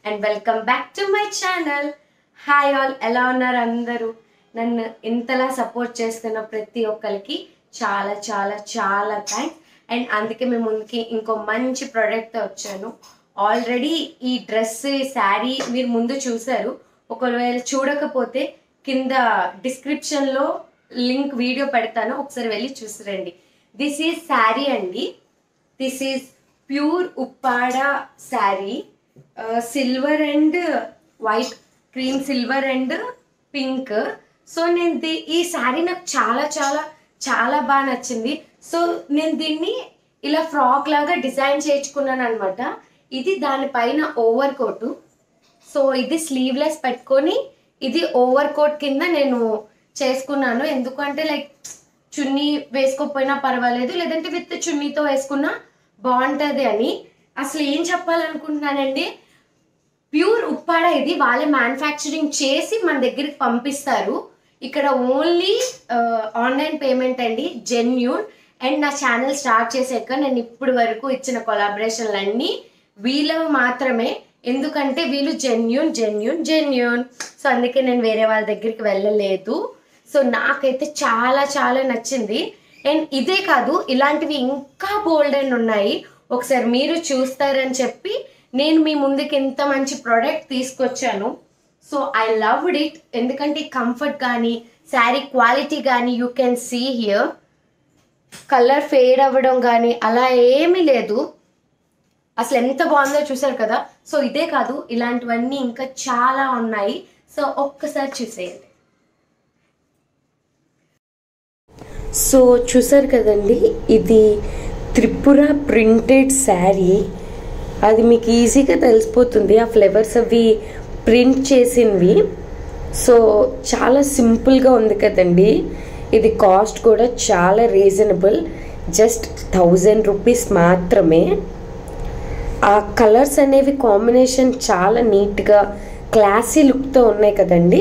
and welcome back to my channel hi all ఎలా ఉన్నారు అందరూ నన్ను ఇంతలా సపోర్ట్ చేస్తున్న ప్రతి ఒక్కరికి చాలా చాలా చాలా థ్యాంక్స్ అండ్ అందుకే మేము ముందుకి ఇంకో మంచి ప్రోడక్ట్తో వచ్చాను ఆల్రెడీ ఈ డ్రెస్ శారీ మీరు ముందు చూసారు ఒకవేళ చూడకపోతే కింద డిస్క్రిప్షన్లో లింక్ వీడియో పెడతాను ఒకసారి వెళ్ళి చూసిరండి దిస్ ఈజ్ శారీ అండి this is pure Uppada sari silver and white cream silver and pink so నేను ది ఈ శారీ నాకు చాలా చాలా చాలా బాగా నచ్చింది సో నేను దీన్ని ఇలా ఫ్రాక్ లాగా డిజైన్ చేయించుకున్నాను అనమాట ఇది దానిపైన ఓవర్ కోటు సో ఇది స్లీవ్లెస్ పెట్టుకొని ఇది ఓవర్ కోట్ కింద నేను చేసుకున్నాను ఎందుకంటే లైక్ చున్నీ వేసుకోకపోయినా పర్వాలేదు లేదంటే విత్ చున్నీతో వేసుకున్నా బాగుంటుంది అని అసలు ఏం చెప్పాలనుకుంటున్నానండి ప్యూర్ ఉప్పాడ ఇది వాళ్ళే మ్యానుఫ్యాక్చరింగ్ చేసి మన దగ్గరికి పంపిస్తారు ఇక్కడ ఓన్లీ ఆన్లైన్ పేమెంట్ అండి జెన్యూన్ అండ్ నా ఛానల్ స్టార్ట్ చేసాక నేను ఇప్పటి వరకు ఇచ్చిన కొలాబరేషన్లు అన్నీ వీళ్ళవి మాత్రమే ఎందుకంటే వీళ్ళు జెన్యూన్ జెన్యూన్ జెన్యూన్ సో అందుకే నేను వేరే వాళ్ళ దగ్గరికి వెళ్ళలేదు సో నాకైతే చాలా చాలా నచ్చింది అండ్ ఇదే కాదు ఇలాంటివి ఇంకా బోల్డ్ అండ్ ఉన్నాయి ఒకసారి మీరు చూస్తారని చెప్పి నేను మీ ముందుకి ఇంత మంచి ప్రోడక్ట్ తీసుకొచ్చాను సో ఐ లవ్డ్ ఇట్ ఎందుకంటే కంఫర్ట్ కానీ శారీ క్వాలిటీ కానీ you can see here colour fade అవ్వడం కానీ అలా ఏమీ లేదు అసలు ఎంత బాగుందో చూసారు కదా సో ఇదే కాదు ఇలాంటివన్నీ ఇంకా చాలా ఉన్నాయి సో ఒక్కసారి చూసేయండి సో చూసారు కదండి ఇది త్రిపుర ప్రింటెడ్ శారీ అది మీకు ఈజీగా తెలిసిపోతుంది ఆ ఫ్లేవర్స్ అవి ప్రింట్ చేసినవి సో చాలా సింపుల్గా ఉంది కదండి ఇది కాస్ట్ కూడా చాలా రీజనబుల్ జస్ట్ థౌజండ్ రూపీస్ మాత్రమే ఆ కలర్స్ అనేవి కాంబినేషన్ చాలా నీట్గా క్లాసీ లుక్తో ఉన్నాయి కదండి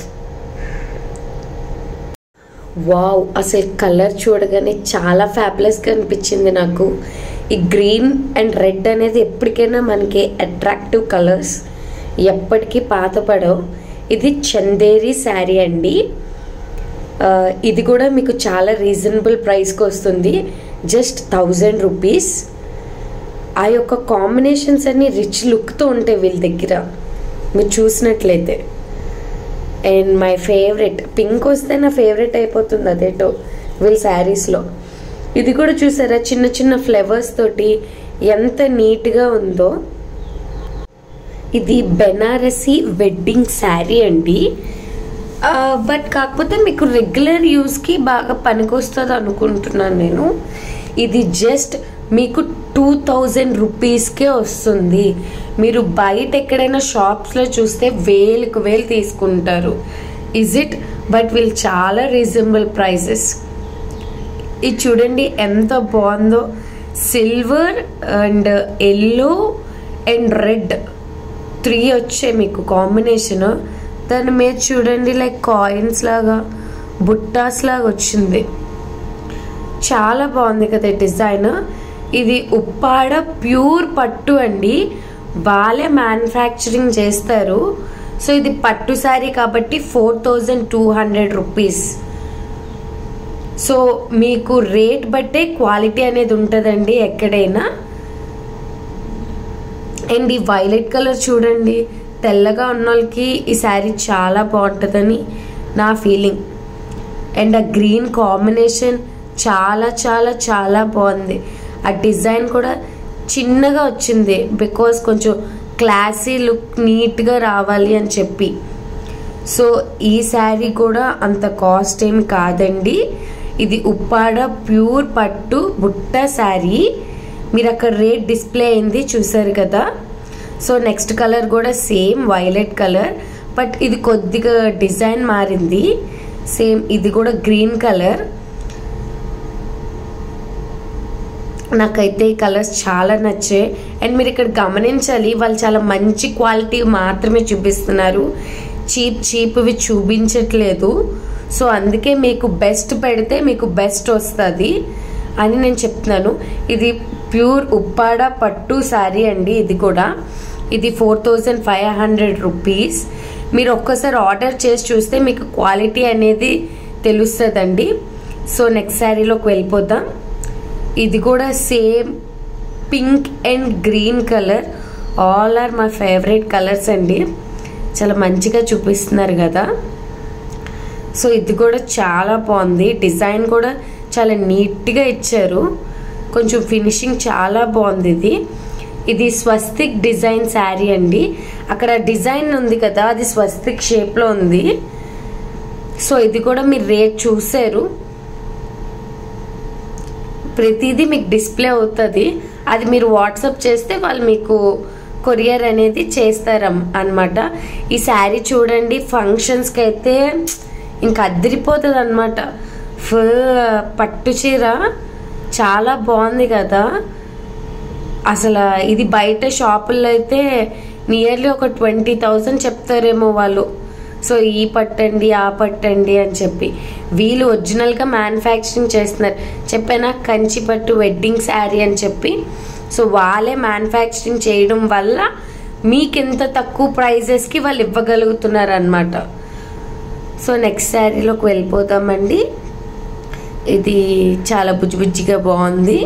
వావ్ అసలు కలర్ చూడగానే చాలా ఫ్యాబ్లెస్గా అనిపించింది నాకు ఈ గ్రీన్ అండ్ రెడ్ అనేది ఎప్పటికైనా మనకి అట్రాక్టివ్ కలర్స్ ఎప్పటికీ పాతపడవు ఇది చందేరి శారీ అండి ఇది కూడా మీకు చాలా రీజనబుల్ ప్రైస్కి వస్తుంది జస్ట్ థౌజండ్ రూపీస్ ఆ యొక్క కాంబినేషన్స్ అన్ని రిచ్ లుక్తో ఉంటాయి వీళ్ళ దగ్గర మీరు చూసినట్లయితే అండ్ మై ఫేవరెట్ పింక్ వస్తే నా ఫేవరెట్ అయిపోతుంది అదేటో వీళ్ళ శారీస్లో ఇది కూడా చూసారా చిన్న చిన్న ఫ్లవర్స్ తోటి ఎంత నీట్గా ఉందో ఇది బెనారసి వెడ్డింగ్ శారీ అండి బట్ కాకపోతే మీకు రెగ్యులర్ యూస్కి బాగా పనికొస్తుంది అనుకుంటున్నాను నేను ఇది జస్ట్ మీకు టూ థౌజండ్ రూపీస్కే వస్తుంది మీరు బయట ఎక్కడైనా షాప్స్లో చూస్తే వేలకు వేలు తీసుకుంటారు ఇజ్ ఇట్ బట్ వీళ్ళు చాలా రీజనబుల్ ప్రైసెస్ ఇది చూడండి ఎంత బాగుందో silver and yellow and red three వచ్చాయి మీకు కాంబినేషన్ దాని మీద చూడండి లైక్ కాయిన్స్ లాగా బుట్టాస్ లాగా వచ్చింది చాలా బాగుంది కదా డిజైన్ ఇది ఉప్పాడ ప్యూర్ పట్టు అండి వాళ్ళే మ్యానుఫ్యాక్చరింగ్ చేస్తారు సో ఇది పట్టు శారీ కాబట్టి four thousand two hundred rupees so మీకు రేట్ బట్టే క్వాలిటీ అనేది ఉంటుందండి ఎక్కడైనా అండ్ ఈ వైలెట్ కలర్ చూడండి తెల్లగా ఉన్న వాళ్ళకి ఈ శారీ చాలా బాగుంటుందని నా ఫీలింగ్ అండ్ ఆ గ్రీన్ కాంబినేషన్ చాలా చాలా చాలా బాగుంది ఆ డిజైన్ కూడా చిన్నగా వచ్చింది బికాస్ కొంచెం క్లాసీ లుక్ నీట్గా రావాలి అని చెప్పి సో ఈ శారీ కూడా అంత కాస్ట్ ఏమి కాదండి ఇది ఉప్పాడ ప్యూర్ పట్టు బుట్ట శారీ మీరు అక్కడ రేట్ డిస్ప్లే అయింది చూసారు కదా సో నెక్స్ట్ కలర్ కూడా సేమ్ వైలెట్ కలర్ బట్ ఇది కొద్దిగా డిజైన్ మారింది సేమ్ ఇది కూడా గ్రీన్ కలర్ నాకైతే ఈ కలర్స్ చాలా నచ్చాయి అండ్ మీరు ఇక్కడ గమనించాలి వాళ్ళు చాలా మంచి క్వాలిటీ మాత్రమే చూపిస్తున్నారు చీప్ చీప్వి చూపించట్లేదు సో అందుకే మీకు బెస్ట్ పెడితే మీకు బెస్ట్ వస్తుంది అని నేను చెప్తున్నాను ఇది ప్యూర్ ఉప్పాడ పట్టు శారీ అండి ఇది కూడా ఇది four thousand five hundred rupees మీరు ఒక్కసారి ఆర్డర్ చేసి చూస్తే మీకు క్వాలిటీ అనేది తెలుస్తుందండి సో నెక్స్ట్ శారీలోకి వెళ్ళిపోతాం ఇది కూడా same pink and green colour all are my favourite colours అండి చాలా మంచిగా చూపిస్తున్నారు కదా సో ఇది కూడా చాలా బాగుంది డిజైన్ కూడా చాలా నీట్గా ఇచ్చారు కొంచెం ఫినిషింగ్ చాలా బాగుంది ఇది ఇది స్వస్తిక్ డిజైన్ శారీ అండి అక్కడ డిజైన్ ఉంది కదా అది స్వస్తిక్ షేప్లో ఉంది సో ఇది కూడా మీరు రేట్ చూసారు ప్రతిదీ మీకు డిస్ప్లే అవుతుంది అది మీరు వాట్సాప్ చేస్తే వాళ్ళు మీకు కొరియర్ అనేది చేస్తారు అనమాట ఈ శారీ చూడండి ఫంక్షన్స్కి అయితే ఇంకా అద్దరిపోతుంది అనమాట ఫుల్ పట్టు చీర చాలా బాగుంది కదా అసలు ఇది బయట షాపుల్లో అయితే నియర్లీ ఒక ట్వంటీ థౌజండ్ చెప్తారేమో వాళ్ళు సో ఈ పట్టండి ఆ పట్టండి అని చెప్పి వీళ్ళు ఒరిజినల్గా మ్యానుఫ్యాక్చరింగ్ చేస్తున్నారు చెప్పానా కంచి పట్టు వెడ్డింగ్ శారీ అని చెప్పి సో వాళ్ళే మ్యానుఫ్యాక్చరింగ్ చేయడం వల్ల మీకు ఎంత తక్కువ ప్రైజెస్కి వాళ్ళు ఇవ్వగలుగుతున్నారు అనమాట సో నెక్స్ట్ శారీలోకి వెళ్ళిపోతామండి ఇది చాలా బుజ్జి బుజ్జిగా బాగుంది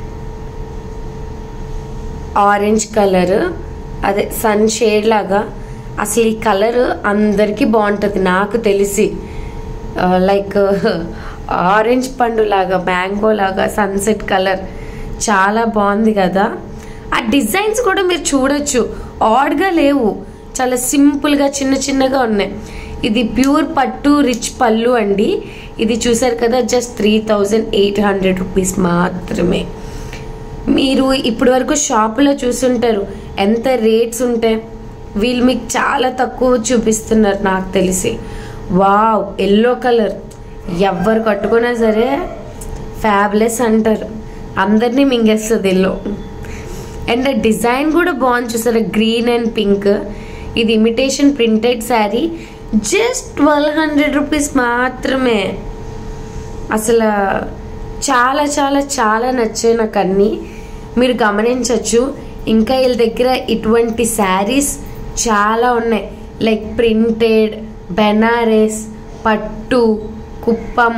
ఆరెంజ్ కలర్ అదే సన్ షేడ్ లాగా అసలు ఈ కలర్ అందరికీ బాగుంటుంది నాకు తెలిసి లైక్ ఆరెంజ్ పండు లాగా మ్యాంగో లాగా సన్సెట్ కలర్ చాలా బాగుంది కదా ఆ డిజైన్స్ కూడా మీరు చూడొచ్చు ఆడ్గా లేవు చాలా సింపుల్గా చిన్న చిన్నగా ఉన్నాయి ఇది ప్యూర్ పట్టు రిచ్ పళ్ళు అండి ఇది చూసారు కదా just three thousand eight hundred rupees మాత్రమే మీరు ఇప్పటి వరకు షాపులో చూసుంటారు ఎంత రేట్స్ ఉంటాయి వీళ్ళు మీకు చాలా తక్కువ చూపిస్తున్నారు నాకు తెలిసి వావ్ ఎల్లో కలర్ ఎవరు కట్టుకున్నా సరే ఫ్యాబ్లెస్ అంటారు అందరినీ మింగేస్తుంది ఎల్లో అండ్ డిజైన్ కూడా బాగుంది చూసారా గ్రీన్ అండ్ పింక్ ఇది imitation printed sari just twelve hundred rupees మాత్రమే అసలు చాలా చాలా చాలా నచ్చాయి నాకు అన్నీ మీరు గమనించవచ్చు ఇంకా వీళ్ళ దగ్గర ఇటువంటి శారీస్ చాలా ఉన్నాయి లైక్ ప్రింటెడ్ బెనారస్ పట్టు కుప్పం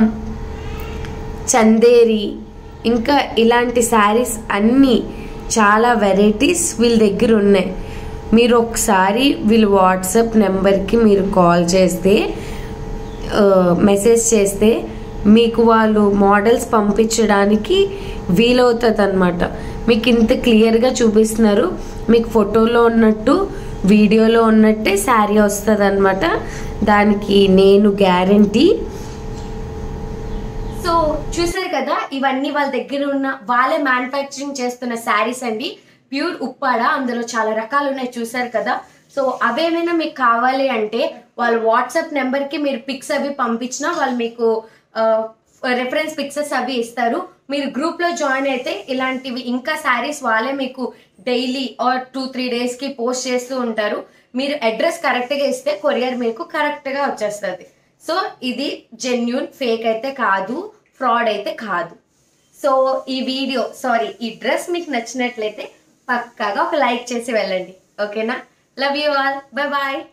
చందేరి ఇంకా ఇలాంటి శారీస్ అన్నీ చాలా వెరైటీస్ వీళ్ళ దగ్గర ఉన్నాయి మీరు ఒకసారి వీళ్ళ వాట్సాప్ నెంబర్కి మీరు కాల్ చేస్తే మెసేజ్ చేస్తే మీకు వాళ్ళు మోడల్స్ పంపించడానికి వీలవుతుంది అనమాట మీకు ఇంత క్లియర్గా చూపిస్తున్నారు మీకు ఫోటోలో ఉన్నట్టు వీడియోలో ఉన్నట్టే శారీ వస్తుంది అనమాట దానికి నేను గ్యారంటీ సో చూసారు కదా ఇవన్నీ వాళ్ళ దగ్గర ఉన్న వాళ్ళే మ్యానుఫ్యాక్చరింగ్ చేస్తున్న శారీస్ అండి ప్యూర్ ఉప్పాడ అందులో చాలా రకాలు ఉన్నాయి చూసారు కదా సో అవేమైనా మీకు కావాలి అంటే వాళ్ళ వాట్సాప్ నెంబర్ కి మీరు పిక్స్ అవి పంపించినా వాళ్ళు మీకు రెఫరెన్స్ పిక్సెస్ అవి ఇస్తారు మీరు గ్రూప్ లో జాయిన్ అయితే ఇలాంటివి ఇంకా శారీస్ వాళ్ళే మీకు daily or two three days కి పోస్ట్ చేస్తూ ఉంటారు మీరు అడ్రస్ కరెక్ట్ గా ఇస్తే కొరియర్ మీకు కరెక్ట్ గా వచ్చేస్తుంది సో ఇది జెన్యున్ ఫేక్ అయితే కాదు ఫ్రాడ్ అయితే కాదు సో ఈ వీడియో సారీ ఈ డ్రెస్ మీకు నచ్చినట్లయితే పక్కాగా ఒక లైక్ చేసి వెళ్ళండి ఓకేనా love you all bye bye